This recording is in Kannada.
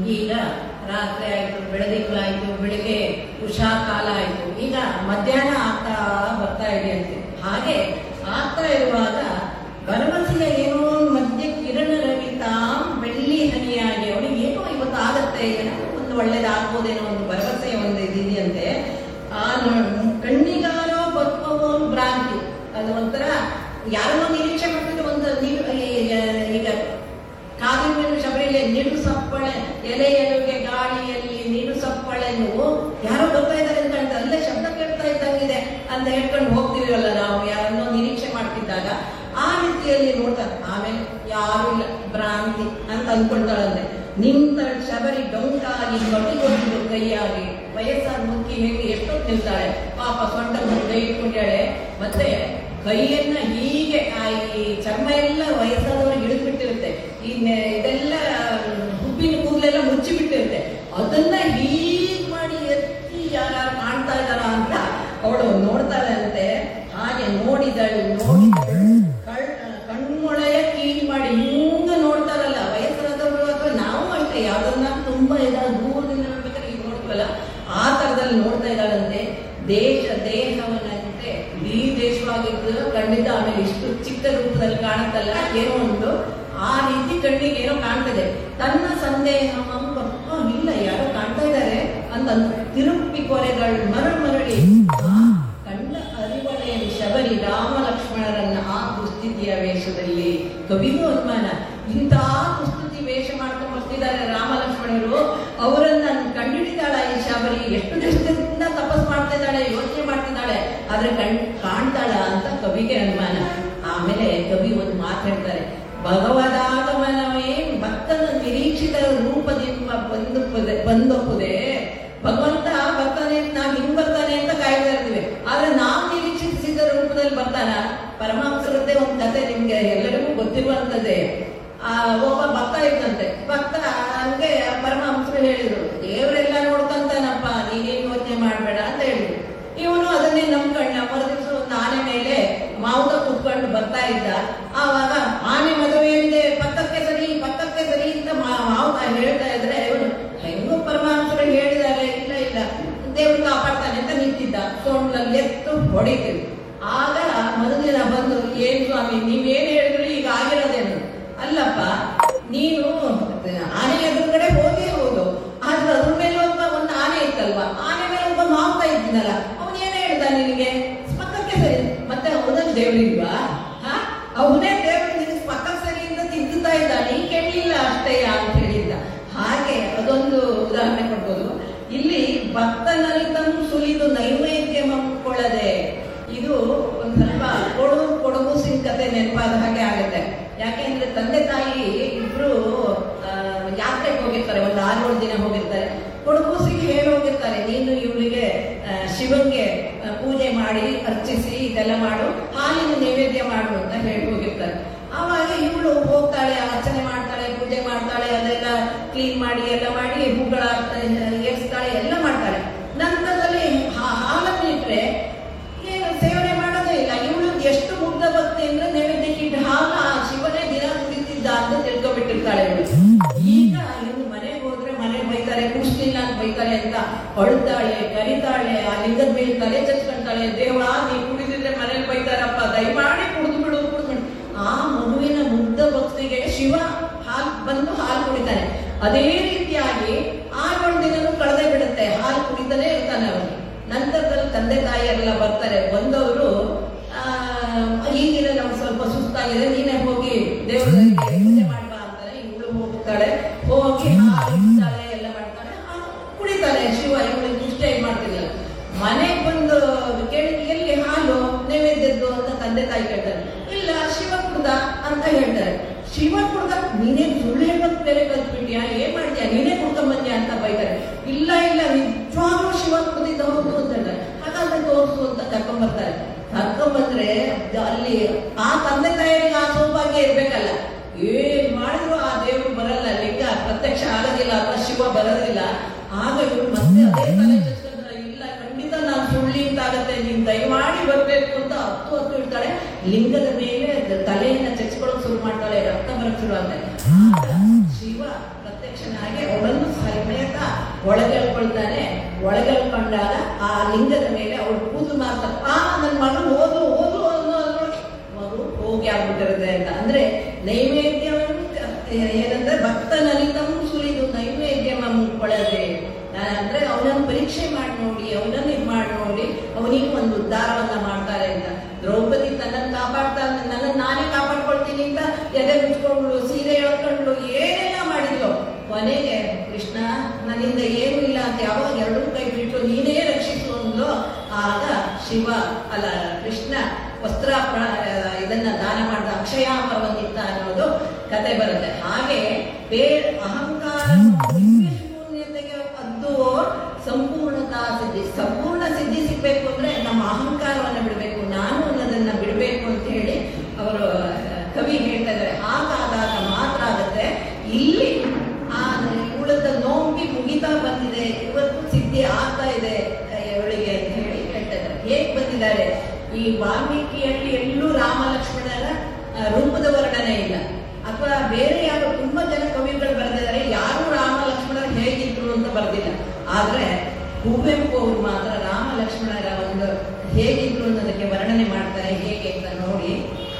ಈಗ ರಾತ್ರಿ ಆಯ್ತು ಬೆಳದಿಂಗಳಾಯ್ತು ಬೆಳಿಗ್ಗೆ ಉಷಾ ಕಾಲ ಆಯ್ತು ಈಗ ಮಧ್ಯಾಹ್ನ ಆಗ್ತಾ ಬರ್ತಾ ಇದೆ ಅಂತೆ ಹಾಗೆ ಆಗ್ತಾ ಇರುವಾಗ ಭರವಸೆಯ ಏನೋ ಒಂದು ಮಧ್ಯ ಕಿರಣ ರವಿತಾಂ ಬೆಳ್ಳಿ ಹನಿಯಾಗಿ ಅವನಿಗೆ ಏನೋ ಇವತ್ತು ಆಗತ್ತೆ ಏನೋ ಒಂದು ಒಳ್ಳೇದಾಗ್ಬೋದೇನೋ ಒಂದು ಭರವಸೆಯ ಒಂದು ಇದಿದೆಯಂತೆ ಆ ನೊ- ಕಣ್ಣಿಗಾರೋ ಬದುಕುವ ಒಂದು ಭ್ರಾಂತಿ ಅದು ಒಂಥರ ಯಾರನ್ನೋ ನಿರೀಕ್ಷೆ ಮಾಡ್ತಿದ್ರೆ ಒಂದು ನೀವು ಈಗ ಈಗ ಕಾದಿನ ಮೇಲೆ ಶಬರಿಲೆ ನಿಡು ಸಪ್ಪಳೆ ಎಲೆ ಎಲೆಗೆ ಗಾಳಿಯಲ್ಲಿ ನಿಡು ಸಪ್ಪಳೆ ನೀವು ಯಾರೋ ಬರ್ತಾ ಇದ್ದಾರೆ ಅಂತ ಕಾಣ್ತದೆ ಅಲ್ಲೇ ಶಬ್ದ ಕೇಳ್ತಾ ಇದ್ದಂಗಿದೆ ಅಂತ ಹೇಳ್ಕೊಂಡು ಹೋಗ್ತೀವಲ್ಲ ನಾವು ಯಾರನ್ನೋ ನಿರೀಕ್ಷೆ ಮಾಡ್ತಿದ್ದಾಗ ಆ ರೀತಿಯಲ್ಲಿ ನೋಡ್ತಾರೆ ಆಮೇಲೆ ಯಾರು ಇಲ್ಲ ಭ್ರಾಂತಿ ಅಂತ ಅನ್ಕೊಳ್ತಾಳಂತೆ ನಿಂತ ಶಬರಿ ಡೊಂಕಾಗಿ ಮಟ್ಟಿಗೊಂಡು ಕೈಯಾಗಿ ವಯಸ್ಸಾದ ಮುಕ್ಕಿ ಹೆಂಗೆ ಎಷ್ಟೊತ್ತು ನಿಲ್ತಾಳೆ ಪಾಪ ಸೊಂಟ ಕೈ ಇಟ್ಕೊಂಡ್ಯಾಳೆ ಮತ್ತೆ ಕೈಯನ್ನ ಹೀಗೆ ಆ ಈ ಚರ್ಮ ಎಲ್ಲ ವಯಸ್ಸಾದವ್ರಿಗೆ ಇಳಿದ್ಬಿಟ್ಟಿರುತ್ತೆ ಈ ನೆ- ಇದೆಲ್ಲ ಹುಬ್ಬಿನ ಕೂದಲೆಲ್ಲ ಮುಚ್ಚಿಬಿಟ್ಟಿರುತ್ತೆ ಅದನ್ನ ಹೀಗ್ ಮಾಡಿ ಎತ್ತಿ ಯಾರು ಕಾಣ್ತಾ ಇದಾರ ಅಂತ ಅವಳು ನೋಡ್ತಾಳಂತೆ ಹಾಗೆ ನೋಡಿದಳು ನೋಡಿದಳು ಕಳ್- ಕಣ್ಮೊಳೆಯ ಕೀಳ್ ಮಾಡಿ ಹಿಂಗ ನೋಡ್ತಾರಲ್ಲ ವಯಸ್ಸಾದವರು ಅಥವಾ ನಾವು ಅಷ್ಟೇ ಯಾವ್ದನ್ನ ತುಂಬಾ ಇದಾಗ ದೂರದಿಂದ ನೋಡ್ಬೇಕಾದ್ರೆ ಈಗ ನೋಡ್ತೀವಲ್ಲ ಆ ತರದಲ್ಲಿ ನೋಡ್ತಾ ಇದ್ದಾಳಂತೆ ದೇಶ ದೇಹವನ್ನಂತೆ ಇಡೀ ದೇಶವಾಗಿದ್ದು ಖಂಡಿತ ಆಮೇಲೆ ಇಷ್ಟು ಚಿಕ್ಕ ರೂಪದಲ್ಲಿ ಕಾಣುತ್ತಲ್ಲ ಏನೋ ಒಂದು ಆ ರೀತಿ ಕಣ್ಣಿಗೆ ಏನೋ ಕಾಣ್ತದೆ ತನ್ನ ಸಂದೇಹ ಆ, ಇಲ್ಲ ಯಾರೋ ಕಾಣ್ತಾ ಇದ್ದಾರೆ ಅಂತ ಅಂದ್ರು. ತಿರುಪಿ ಕೊರೆಗಳು ಮರಳು ಮರಳಿ ಆ ಕಂಡ ಅರಿವಳೆಯಲ್ಲಿ ಶಬರಿ ರಾಮ ಲಕ್ಷ್ಮಣರನ್ನ ಆ ದುಸ್ಥಿತಿಯ ವೇಷದಲ್ಲಿ ಕವಿಗೂ ಅನುಮಾನ ಇಂತಹ ದುಸ್ಥಿತಿ ವೇಷ ಮಾಡ್ಕೊಂಡು ಬರ್ತಿದ್ದಾರೆ ರಾಮ ಲಕ್ಷ್ಮಣರು ಅವರನ್ನ ಕಂಡುಹಿಡಿದಾಳ ಈ ಶಬರಿ ಎಷ್ಟು ದಿವಸದಿಂದ ತಪಸ್ ಮಾಡ್ತಾ ಇದ್ದಾಳೆ ಯೋಚನೆ ಮಾಡ್ತಿದ್ದಾಳೆ ಆದ್ರೆ ಕಣ್ ಕಾಣ್ತಾಳ ಅಂತ ಕವಿಗೆ ಅನುಮಾನ ಆಮೇಲೆ ಕವಿ ಒಂದು ಮಾತು ಹೇಳ್ತಾರೆ ಭಗವದಾಗಮನವೇ ಭಕ್ತನ ನಿರೀಕ್ಷಿತ ರೂಪದಿಂದ ಬಂದು ಬಂದೊಪ್ಪುದೆ ಭಗವಂತ ಬರ್ತಾನೆ ನಾವ್ ಹಿಂಗ್ ಬರ್ತಾನೆ ಅಂತ ಕಾಯ್ತಾ ಇರ್ತೀವಿ ಆದ್ರೆ ನಾವು ನಿರೀಕ್ಷಿಸಿದ ರೂಪದಲ್ಲಿ ಬರ್ತಾನ ಪರಮಾಂಸರದ್ದೇ ಒಂದು ಕತೆ ನಿಮ್ಗೆ ಎಲ್ಲರಿಗೂ ಗೊತ್ತಿರುವಂತದ್ದೇ ಆ ಒಬ್ಬ ಭಕ್ತ ಇದ್ದಂತೆ ಭಕ್ತ ಹಂಗೆ ಪರಮಹಂಸರು ಹೇಳಿದ್ರು ದೇವರೆಲ್ಲ ನೋಡ್ಕೊಂತಾನಪ್ಪ ನೀನೇನ್ ಯೋಚನೆ ಮಾಡ್ಬೇಡ ಅಂತ ಹೇಳಿದ್ರು ಇವನು ಅದನ್ನೇ ನಂಬ್ಕೊಂಡ ಮರುದಿವಸ ಒಂದು ಆನೆ ಮೇಲೆ ಮಾವುತ ಕುತ್ಕೊಂಡು ಬರ್ತಾ ಇದ್ದ ಆವಾಗ ಆನೆ ಮದುವೆ ಇದೆ ಪಕ್ಕಕ್ಕೆ ಸರಿ ಪಕ್ಕಕ್ಕೆ ಸರಿ ಅಂತ ಮಾ- ಮಾವುತ ಹೇಳ್ತಾ ಇದ್ರೆ ಇವನು ಹೆಂಗೋ ಪರಮಹಂಸರು ಹೇಳಿದ್ದಾರೆ ಇಲ್ಲ ಇಲ್ಲ ದೇವ್ರು ಕಾಪಾಡ್ತಾನೆ ಅಂತ ನಿಂತಿದ್ದ ಸೋಣ್ಲಲ್ಲಿ ಎತ್ತು ಹೊಡಿತೀವಿ ಆಗ ಮರುದಿನ ಬಂದು ಏನ್ ಸ್ವಾಮಿ ನೀವೇನ್ ಹೇಳಿದ್ರು ಈಗ ಆಗಿರೋದೇನು ಅಲ್ಲಪ್ಪ ನೀನು ಆನೆ ಎದುರುಗಡೆ ಹೋಗೇ ಹೌದು ಆದ್ರೆ ಅದ್ರ ಮೇಲೆ ಒಬ್ಬ ಒಂದು ಆನೆ ಇತ್ತಲ್ವಾ ಆನೆ ಮೇಲೆ ಒಬ್ಬ ಮಾವುತ ಇದ್ನಲ್ಲ ಅವನ್ ಏನ್ ಹೇಳ್ದ ನಿನಗೆ ಪಕ್ಕಕ್ಕೆ ಸರಿ ಮತ್ತೆ ಅವನಲ್ಲಿ ದೇವ್ರಿಲ್ವಾ ಹಾ ಅವನೇ ದೇವ್ರು ನಿನಗೆ ಪಕ್ಕಕ್ಕೆ ಸರಿ ಅಂತ ತಿದ್ದುತ್ತಾ ಇದ್ದ ನೀನ್ ಕೇಳಲಿಲ್ಲ ಅಷ್ಟೇ ಅಂತ ಹೇಳಿದ್ದ ಹಾಗೆ ಅದೊಂದು ಉದಾಹರಣೆ ಕೊಡ್ಬೋದು ಇಲ್ಲಿ ಭಕ್ತನರಿತಂ ಸುಲಿದು ನೈವೇದ್ಯ ಮಮ್ಕೊಳ್ಳದೆ ಇದು ಒಂದ್ ಸ್ವಲ್ಪ ಕೊಡು ಕೊಡಗು ಸಿಂಗ್ ಕತೆ ನೆನಪಾದ ಹಾಗೆ ಆಗುತ್ತೆ ಯಾಕೆಂದ್ರೆ ತಂದೆ ತಾಯಿ ಇಬ್ರು ಆ, ಯಾತ್ರೆಗೆ ಹೋಗಿರ್ತಾರೆ ಒಂದು ಆರೇಳು ದಿನ ಹೋಗಿರ್ತಾರೆ ಕೊಡಗು ಸಿಂಗ್ ಹೇಳಿ ಹೋಗಿರ್ತಾರೆ ನೀನು ಇವಳಿಗೆ ಶಿವಂಗೆ ಆ, ಪೂಜೆ ಮಾಡಿ ಅರ್ಚಿಸಿ ಇದೆಲ್ಲ ಮಾಡು ಹಾಲಿನ ನೈವೇದ್ಯ ಮಾಡು ಅಂತ ಹೇಳಿ ಹೋಗಿರ್ತಾರೆ ಆವಾಗ ಇವಳು ಹೋಗ್ತಾಳೆ ಅರ್ಚನೆ ಮಾಡ್ತಾಳೆ ಪೂಜೆ ಮಾಡ್ತಾಳೆ ಅದೆಲ್ಲ ಕ್ಲೀನ್ ಮಾಡಿ ಎಲ್ಲ ಮಾಡಿ ಹೂಗಳ ಏರ್ಸ್ತಾಳೆ ಎಲ್ಲ ಮಾಡ್ತಾಳೆ ನಂತರದಲ್ಲಿ ಹಾ- ಹಾಲನ್ನು ಇಟ್ರೆ ಏನು ಸೇವನೆ ಮಾಡೋದೇ ಇಲ್ಲ ಇವಳು ಎಷ್ಟು ಮುಗ್ಧ ಭಕ್ತಿ ಅಂದ್ರೆ ನೈವೇದ್ಯಕ್ಕೆ ಇಟ್ಟ ಹಾಲ ಆ ಶಿವನೇ ದಿನ ಕುಡಿತಿದ್ದ ಅಂತ ತಿಳ್ಕೊಬಿಟ್ಟಿರ್ತಾಳೆ ಇವಳು ಈಗ ಇನ್ನು ಮನೆಗೆ ಹೋದ್ರೆ ಮನೆಗೆ ಬೈತಾರೆ ಕುಷ್ಟಿಲ್ಲ ಅಂತ ಬೈತಾರೆ ಅಂತ ಅಳ್ತಾಳೆ ಕರಿತಾಳೆ ಆ ಲಿಂಗದ ಮೇಲೆ ತಲೆ ಚಚ್ಕೊಂತಾಳೆ ದೇವ ನೀ ಕುಡಿದಿದ್ರೆ ಮನೇಲಿ ಬೈತಾರಪ್ಪ ದಯಮಾಡಿ ಕುಡಿದು ಬಿಡು ಕುಡಿದು ಬಿಡು ಆ ಮಗುವಿನ ಮುಗ್ಧ ಭಕ್ತಿಗೆ ಶಿವ ಹಾಲು ಬಂದು ಹಾಲು ಕುಡಿತಾನೆ ಅದೇ ರೀತಿಯಾಗಿ ಆರೇಳು ದಿನನೂ ಕಳೆದೇ ಬಿಡುತ್ತೆ ಹಾಲು ಕುಡಿತಾನೆ ಇರ್ತಾನೆ ಅವನು ನಂತರದಲ್ಲಿ ತಂದೆ ತಾಯಿಯರೆಲ್ಲ ಬರ್ತಾರೆ ಬಂದವರು ಆ, ಈ ದಿನ ನಮ್ಗೆ ಸ್ವಲ್ಪ ಸುಸ್ತಾಗಿದೆ ನೀನೇ ಹೋಗಿ ದೇವರ ಪೂಜೆ ಮಾಡ್ಬಾ ಅಂತಾರೆ ಇವಳು ಹೋಗ್ತಾಳೆ ಹೋಗಿ ಹಾಲು ಇಡ್ತಾಳೆ ಎಲ್ಲ ಮಾಡ್ತಾಳೆ ಹಾಲು ಕುಡಿತಾಳೆ ಶಿವ ಇವಳಿಗೆ ದುಷ್ಟ ಏನ್ ಮಾಡ್ತಿರ್ಲಿಲ್ಲ ಮನೆಗೆ ಬಂದು ಕೇಳಿ ಎಲ್ಲಿ ಹಾಲು ನೈವೇದ್ಯದ್ದು ಅಂತ ತಂದೆ ತಾಯಿ ಕೇಳ್ತಾರೆ ಇಲ್ಲ ಶಿವ ಕುಡ್ದ ಅಂತ ಹೇಳ್ತಾರೆ ಶಿವ ಕುಡ್ದ ನೀನೇ ಸುಳ್ಳು ಹೇಳೋದ್ ಬೇರೆ ಕಲ್ತ್ಬಿಟ್ಯಾ ಏನ್ ಮಾಡ್ತೀಯ ನೀನೇ ಕುಡ್ಕೊಂಬಂದ್ಯಾ ಅಂತ ಬೈತಾರೆ ಇಲ್ಲ ಇಲ್ಲ ನಿಜವಾಗ್ಲೂ ಶಿವ ಕುಡ್ದಿದ್ದ ಹೌದು ಅಂತ ಹೇಳ್ತಾರೆ ಹಾಗಾದ್ರೆ ತೋರಿಸು ಅಂತ ಕರ್ಕೊಂಬರ್ತಾರೆ ಕರ್ಕೊಂಬಂದ್ರೆ ಅಲ್ಲಿ ಆ ತಂದೆ ತಾಯಿಗೆ ಆ ಸೌಭಾಗ್ಯ ಇರ್ಬೇಕಲ್ಲ ಏನ್ ಮಾಡಿದ್ರು ಆ ದೇವ್ರು ಬರಲ್ಲ ಲಿಂಗ ಪ್ರತ್ಯಕ್ಷ ಆಗೋದಿಲ್ಲ ಅಥವಾ ಶಿವ ಬರೋದಿಲ್ಲ ಆಗ ಇವ್ರು ಮತ್ತೆ ಅದೇ ತಲೆ ಚಚ್ಕೊಂಡ್ರೆ ಇಲ್ಲ ಖಂಡಿತ ನಾನು ಸುಳ್ಳಿ ಅಂತಾಗತ್ತೆ ನೀನ್ ದಯಮಾಡಿ ಬರ್ಬೇಕು ಅಂತ ಹತ್ತು ಹತ್ತು ಇಡ್ತಾಳೆ ಲಿಂಗದ ಮೇಲೆ ದ- ತಲೆಯನ್ನ ಚಚ್ಕೊಳ್ಳೋಕೆ ಶುರು ಮಾಡ್ತಾಳೆ ರಕ್ತ ಬರಕ್ ಶುರು ಆಗ್ತಾಳೆ ಆಗ ಶಿವ ಪ್ರತ್ಯಕ್ಷನಾಗಿ ಅವಳನ್ನು ಒಳಗೆಳ್ಕೊಳ್ತಾನೆ ಒಳಗೆಳ್ಕೊಂಡಾಗ ಆ ಲಿಂಗದ ಮೇಲೆ ಅವಳು ಕೂದಲು ಮಾಡ್ತಾರೆ ಆ ನನ್ನ ಮಗಳು ಓದು ಓದು ಅನ್ನೋ ಅನ್ನೋಳು ಮಗು ಹೋಗಿ ಆಗ್ಬಿಟ್ಟಿರುತ್ತೆ ಅಂತ ಅಂದ್ರೆ ನೈವೇದ್ಯವನ್ನು ಕ- ಏನಂದ್ರೆ ಭಕ್ತನಲಿತಂ ಸುರಿದು ನೈವೇದ್ಯಮ ಕೊಳದೆ ಅಂದ್ರೆ ಅವನನ್ನು ಪರೀಕ್ಷೆ ಮಾಡಿ ನೋಡಿ ಅವನನ್ನು ಇದು ಮಾಡಿ ನೋಡಿ ಅವನಿಗೆ ಒಂದು ಉದ್ಧಾರವನ್ನ ಮಾಡ್ತಾರೆ ಅಂತ ದ್ರೌಪದಿ ತನ್ನನ್ನು ಕಾಪಾಡ್ತಾ ನನ್ನನ್ನು ನಾನೇ ಕಾಪಾಡ್ಕೊಳ್ತೀನಿ ಅಂತ ಎದೆ ಮುಚ್ಕೊಂಡು ಸೀರೆ ಎಳ್ಕೊಂಡು ಏನೆಲ್ಲ ಮಾಡಿದ್ಲು ಕೊನೆಗೆ ಕೃಷ್ಣ ನನ್ನಿಂದ ಏನೂ ಇಲ್ಲ ಅಂತ ಯಾವಾಗ ಎರಡೂ ಕೈ ಬಿಟ್ಟು ನೀನೇ ರಕ್ಷಿಸು ಅಂದ್ಲು ಆಗ ಶಿವ ಅಲ್ಲ ಕೃಷ್ಣ ವಸ್ತ್ರ ಪ್ರ- ಇದನ್ನ ದಾನ ಮಾಡಿದ ಅಕ್ಷಯಾಮರವನ್ನಿತ್ತ ಅನ್ನೋದು ಕತೆ ಬರುತ್ತೆ ಹಾಗೆ ಬೇ ಅಹಂಕಾರ ಶೂನ್ಯತೆಗೆ ಅದ್ದು ಸಂಪೂರ್ಣತಾ ಸಿದ್ಧಿ ಸಂಪೂರ್ಣ ಸಿದ್ಧಿ ಸಿಗ್ಬೇಕು ಅಂದ್ರೆ ನಮ್ಮ ಅಹಂಕಾರವನ್ನ ಬಿಡಬೇಕು ನಾನು ಅನ್ನೋದನ್ನ ಬಿಡಬೇಕು ಅಂತ ಹೇಳಿ ಅವರು ಕವಿ ಹೇಳ್ತಾ ಇದ್ದಾರೆ ಹಾಗಾದಾಗ ಮಾತ್ರ ಆಗುತ್ತೆ ಇಲ್ಲಿ ಆ ಉಳಿದ ನೋಂಬಿ ಮುಗಿತಾ ಬಂದಿದೆ ಇವತ್ತು ಸಿದ್ಧಿ ಆಗ್ತಾ ಇದೆ ಇವಳಿಗೆ ಅಂತ ಹೇಳಿ ಹೇಳ್ತಾ ಇದ್ದಾರೆ ಹೇಗ್ ಬಂದಿದ್ದಾರೆ ಈ ವಾಲ್ಮೀಕಿಯಲ್ಲಿ ಎಲ್ಲೂ ರಾಮ ಲಕ್ಷ್ಮಣರ ಆ, ರೂಪದ ವರ್ಣನೆ ಇಲ್ಲ ಅಥವಾ ಬೇರೆ ಯಾರು ತುಂಬಾ ಜನ ಕವಿಗಳು ಬರೆದಿದ್ದಾರೆ ಯಾರು ರಾಮ ಲಕ್ಷ್ಮಣರು ಹೇಗಿದ್ರು ಅಂತ ಬರೆದಿಲ್ಲ ಆದ್ರೆ ಕುವೆಂಪು ಅವರು ಮಾತ್ರ ರಾಮ ಲಕ್ಷ್ಮಣರ ಒಂದು ಹೇಗಿದ್ರು ಅನ್ನೋದಕ್ಕೆ ವರ್ಣನೆ ಮಾಡ್ತಾರೆ ಹೇಗೆ ಅಂತ ನೋಡಿ